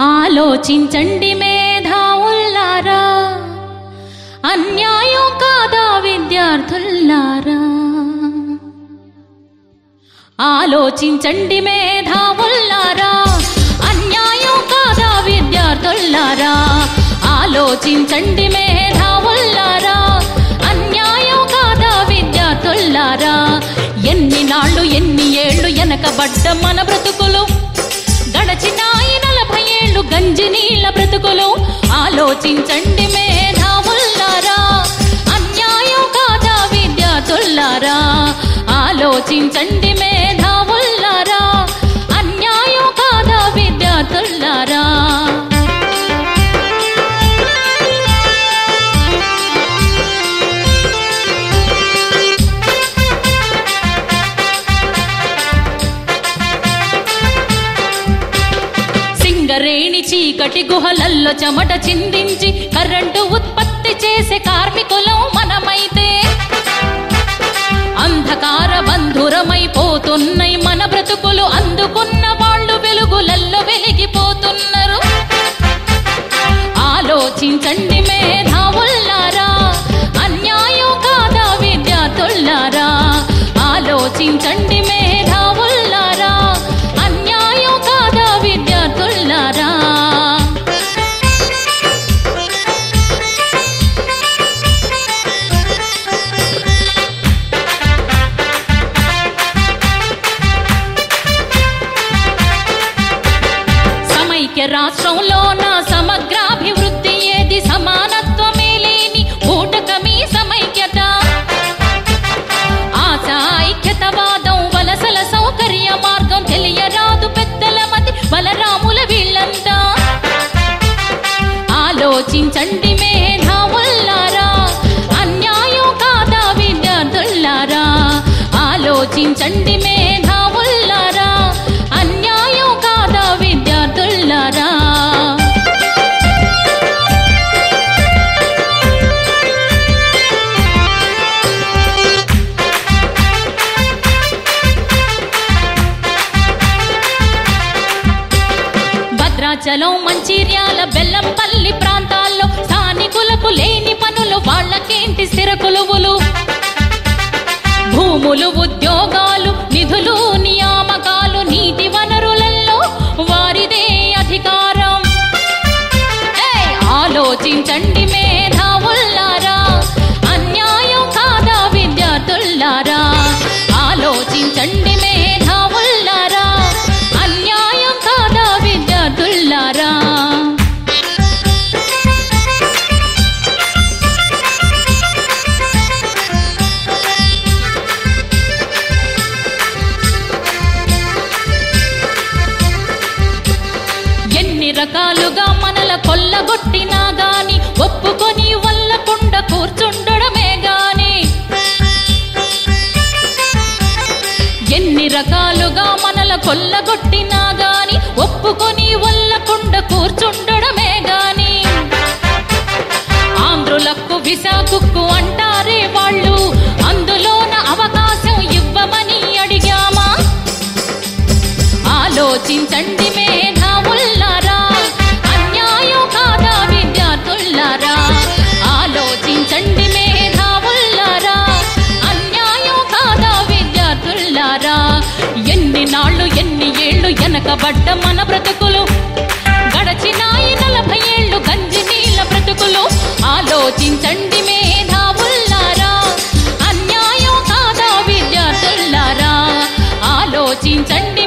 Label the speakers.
Speaker 1: ఆలోచించండి మేధావుల్లారా అన్యాయం కాదా విద్యార్థుల్లారా ఆలోచించండి మేధావుల్లారా అన్యాయం కాదా విద్యార్థుల్లారా ఆలోచించండి మేధావుల్లారా అన్యాయం కాదా విద్యార్థుల్లారా ఎన్ని నాళ్ళు ఎన్ని ఏళ్ళు వెనకబడ్డ మన బ్రతుకులు గడచిన ఈ నలభై ఏళ్ళు గంజి నీళ్ళ బ్రతుకులు ఆలోచించండి మేధావుల్లారా అన్యాయం కాదా విద్యార్థుల్లారా ఆలోచించండి మేధావుల్లారా అన్యాయం కాదా విద్యార్థుల్లారా సింగరేణి చీకటి గుహలల్లో చెమట చిందించి కరెంటు ఉత్పత్తి చేసే కార్మికులం మనమైతే అంధకార బంధురమైపోతున్నాయి మన బ్రతుకులు అందుకున్న వాళ్ళు వెలుగులల్లో వెలిగిపోతున్నారు ఆలోచించండి మేధావుల్లారా అన్యాయం కాదా విద్యార్థుల్లారా ఆలోచించండి మేధావుల్లారా అన్యాయం కాదా విద్యార్థుల్లారా సమైక్య రాష్ట్రంలో నా సమగ్రాభివృద్ధి ఏది సమానత్వమే లేని ఊటకమీ సమైక్యత ఆశ ఐక్యతవాదం వలసల సౌకర్య మార్గం తెలియరాదు పెద్దల మతి బలరాముల వీళ్ళంతా ఆలోచించండి మేధావుల్లారా అన్యాయం కాదా విద్యార్థుల్లారా ఆలోచించండి మేధావుల్లారా అన్యాయం కాదా విద్యార్థుల్లారా భద్రాచలం మంచిర్యాల బెల్లంపల్లి ప్రాంతాల్లో స్థానికులకు లేని పనులు వాళ్ళకేంటి స్థిర కొలువులు భూములు ఉద్యోగాలు నిధులు నియామకాలు నీటి వనరులలో వారిదే అధికారం ఏయ్! ఆలోచించండి మేధావుల్లారా అన్యాయం కాదా విద్యార్థుల్లారా ఆలోచించండి మేధావుల్లారా అన్యాయం కాదా విద్యార్థుల్లారా ఎన్ని రకాలుగా మనల కొల్లగొట్టినా గాని ఒప్పుకొని వల్లకుండా కూర్చుండడమే గాని ఎన్ని రకాలుగా మనల కొల్లగొట్టినా గాని ఒప్పుకొని వల్లకుండా కూర్చుండడమే గాని ఆంధ్రులకు విశాఖకు అంటారే వాళ్ళు అందులోన అవకాశం ఇవ్వమని అడిగామా ఆలోచించండి మేధావుల్లారా అన్యాయం కాదా విద్యార్థుల్లారా ఆలోచించండి మేధావుల్లారా అన్యాయం కాదా విద్యార్థుల్లారా ఎన్ని నాళ్ళు ఎన్ని ఏళ్ళు వెనకబడ్డ మన బ్రతుకులు గడచిన ఈ నలభై ఏళ్ళు గంజి నీళ్ళ బ్రతుకులు ఆలోచించండి మేధావుల్లారా అన్యాయం కాదా విద్యార్థుల్లారా ఆలోచించండి